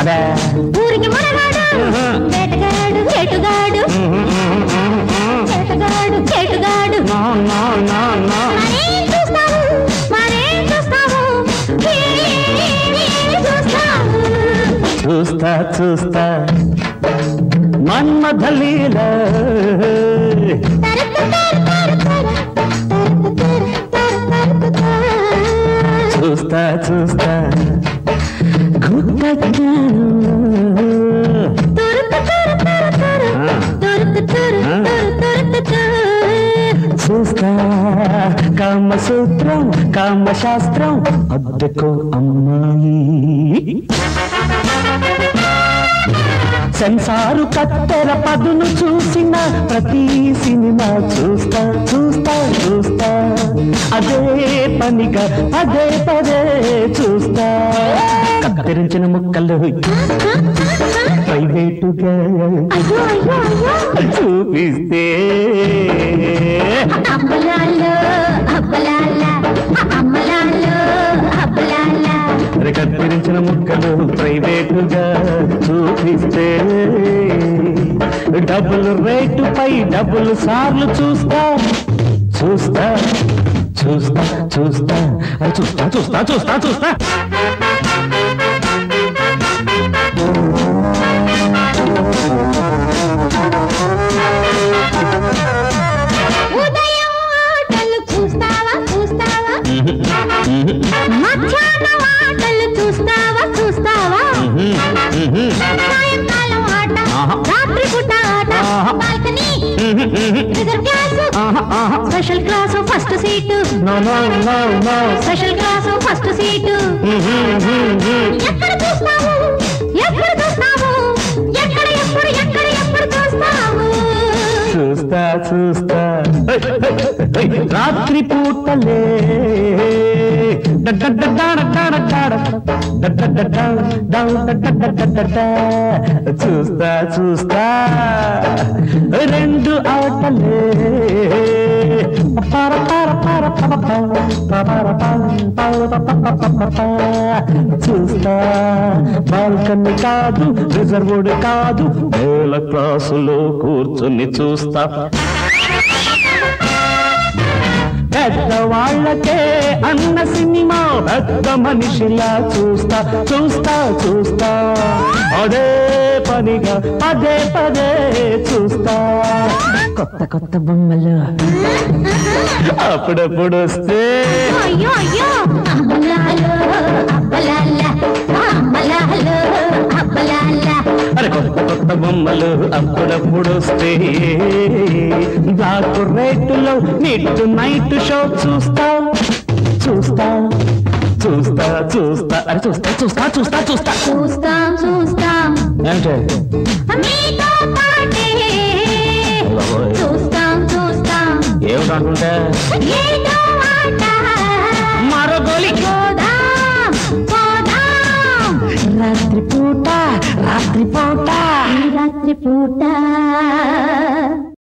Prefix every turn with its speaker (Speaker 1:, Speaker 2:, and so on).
Speaker 1: అదే
Speaker 2: ఊరికి మునగాడు వేటగాడు వేటుగాడు వేటగాడు వేటుగాడు
Speaker 1: నో నో నో నో
Speaker 2: మరేం చూస్తావు మరేం చూస్తావు ఏం చూస్తావు
Speaker 1: చూస్తా చూస్తా మన్మథ లీల చూస్తా చూస్తా గుప్త జ్ఞానం. చూస్తా కామసూత్రం కామశాస్త్రం అద్దెకు అమ్మాయి సెన్సారు కత్తెర పదును చూసిన ప్రతి సినిమా చూస్తా చూస్తా చూస్తా అదే పనిగా పదే పదే చూస్తా కత్తిరించిన ముక్కలు ప్రైవేటుగా
Speaker 2: అయ్యో అయ్యో అయ్యో
Speaker 1: చూపిస్తే
Speaker 2: అబ్బలాల్లో అబ్బలాల్ల అమ్మలాల్లో అబ్బలాల్ల
Speaker 1: మరి కత్తిరించిన ముక్కలు ప్రైవేటుగా చూపిస్తే డబ్బులు రేటుపై డబ్బులు సార్లు చూస్తా చూస్తా చూస్తా చూస్తా అది చూస్తా చూస్తా చూస్తా చూస్తా
Speaker 2: ఉదయం ఆటలు చూస్తావా చూస్తావా మధ్యాహ్నం ఆటలు చూస్తావా చూస్తావా సాయంకాలం ఆట
Speaker 1: ఆహా.
Speaker 2: రాత్రి పూట ఆట
Speaker 1: ఆహా.
Speaker 2: బాల్కనీ రిజర్వ్ క్లాసు
Speaker 1: ఆహా, ఆహా.
Speaker 2: Special class first seat
Speaker 1: No, no, no, no.
Speaker 2: Special class first seat ఎక్కడ చూస్తావు ఎక్కడ చూస్తావు ఎక్కడ ఎప్పుడు ఎక్కడ ఎప్పుడు చూస్తావు
Speaker 1: చూస్తా చూస్తా రాత్రి పూటలే చూస్తా చూస్తా రెండు ఆటలే పర పర పర పర పర పర పర చూస్తా బాల్కనీ కాదు రిజర్వుడ్ కాదు వేల క్లాసులో కూర్చుని చూస్తా పెద్దవాళ్ళకే అన్న సినిమా పెద్ద మనిషిలా చూస్తా చూస్తా చూస్తా అదే పనిగా పదే పదే చూస్తా కొత్త కొత్త బొమ్మలు అప్పుడప్పుడు వస్తే
Speaker 2: అయ్యో అయ్యో అబ్బలాలో అబ్బలాల అబ్బలాలో అబ్బలాల
Speaker 1: అరే కొత్త కొత్త బొమ్మలు అప్పుడప్పుడు వస్తే బ్లాక్ రేటులో నిట్ నైట్ షో చూస్తా చూస్తా చూస్తా చూస్తా అరే చూస్తా చూస్తా చూస్తా చూస్తా
Speaker 2: చూస్తాం చూస్తాం
Speaker 1: ఏంటే
Speaker 2: మీతో పాటే చూస్తాం చూస్తాం
Speaker 1: ఏమిటంటుంటే
Speaker 2: ఏదో ఆట
Speaker 1: మరో గోలి
Speaker 2: పోదాం పోదాం
Speaker 1: రాత్రి పూట రాత్రి పూట
Speaker 2: ఈ రాత్రి పూట